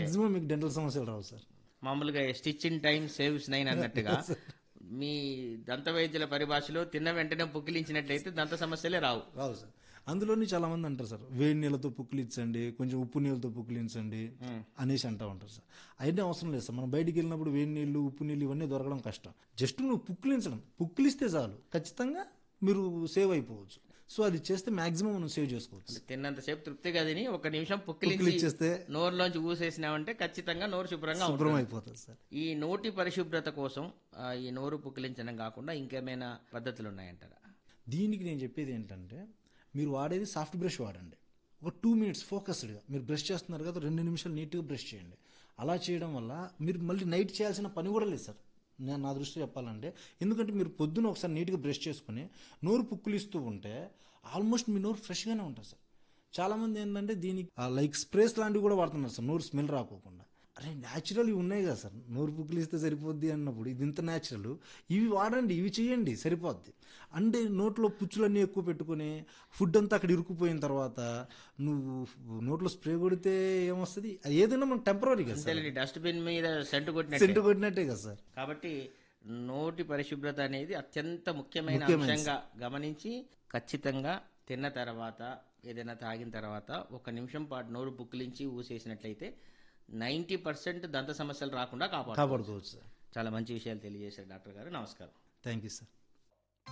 maximum మీకు dental సమస్యలు రావు సార్ మామూలుగా stitch in time saves nine అన్నట్టుగా మీ దంత వైద్యుల పరిభాషలో తిన్న వెంటనే పుక్కిలించినట్లయితే దంత సమస్యలే రావు రావు సార్ అందులోని చాలా మంది అంటారు సార్ వేడి నీళ్ళతో పుక్కిలించండి కొంచెం ఉప్పు నీళ్ళతో పుక్కిలించండి అనేసి అంటా ఉంటారు సార్ అవన్నీ అవసరం లేదు సార్ మనం బయటికి వెళ్ళినప్పుడు వేడి నీళ్ళు ఉప్పు నీళ్ళు ఇవన్నీ దొరకడం కష్టం జస్ట్ నువ్వు పుక్కిలించడం పుక్కిలిస్తే చాలు ఖచ్చితంగా మీరు సేవ్ అయిపోవచ్చు సో అది చేస్తే మాక్సిమం మనం సేవ్ చేసుకోవచ్చు తిన్నంతసేపు తృప్తిగా తిని ఒక నిమిషం పుక్కిలించి పుక్కిలించేస్తే నోరులోంచి ఊసేసినామంటే ఖచ్చితంగా నోరు శుభ్రంగా ఉంటుంది శుభ్రం అయిపోతుంది సార్ ఈ నోటి పరిశుభ్రత కోసం ఆ, ఈ నోరు పుక్కిలించడం కాకుండా ఇంకేమైనా పద్ధతులు ఉన్నాయంటారా దీనికి నేను చెప్పేది ఏంటంటే మీరు వాడేది సాఫ్ట్ బ్రష్ వాడండి ఒక టూ మినిట్స్ ఫోకస్డ్గా మీరు బ్రష్ చేస్తున్నారు కదా రెండు నిమిషాలు నీట్గా బ్రష్ చేయండి అలా చేయడం వల్ల మీరు మళ్ళీ నైట్ చేయాల్సిన పని కూడా లేదు సార్ నేను నా దృష్టి చెప్పాలంటే ఎందుకంటే మీరు పొద్దున ఒకసారి నీట్గా బ్రష్ చేసుకుని నోరు పుక్కులిస్తూ ఉంటే ఆల్మోస్ట్ మీ నోరు ఫ్రెష్గానే ఉంటుంది సార్ చాలామంది ఏంటంటే దీనికి లైక్ స్ప్రేస్ లాంటివి కూడా వాడుతున్నారు సార్ నోరు స్మెల్ రాకోకుండా అరే న్యాచురల్ ఇవి ఉన్నాయి కదా సార్ నోరు పుక్కిలిస్తే సరిపోద్ది అన్నప్పుడు ఇది ఇంత న్యాచురల్ ఇవి వాడండి ఇవి చేయండి సరిపోద్ది అంటే నోట్లో పుచ్చులన్నీ ఎక్కువ పెట్టుకొని ఫుడ్ అంతా అక్కడ ఇరుక్కుపోయిన తర్వాత నువ్వు నోట్లో స్ప్రే కొడితే ఏమొస్తుంది అది ఏదైనా మనకు టెంపరీ కదా సార్ తెలియని డస్ట్బిన్ మీద సెంటు కొట్టినట్టు సెంటు కొట్టినట్టే కదా సార్ కాబట్టి నోటి పరిశుభ్రత అనేది అత్యంత ముఖ్యమైన అంశంగా గమనించి ఖచ్చితంగా తిన్న తర్వాత ఏదైనా తాగిన తర్వాత ఒక నిమిషం పాటు నోరు పుక్కిలించి ఊసేసినట్లయితే నైంటీ పర్సెంట్ దంత సమస్యలు రాకుండా కాపాడు కాపాడుకోవచ్చు సార్ చాలా మంచి విషయాలు తెలియజేశారు డాక్టర్ గారు నమస్కారం థ్యాంక్ యూ సార్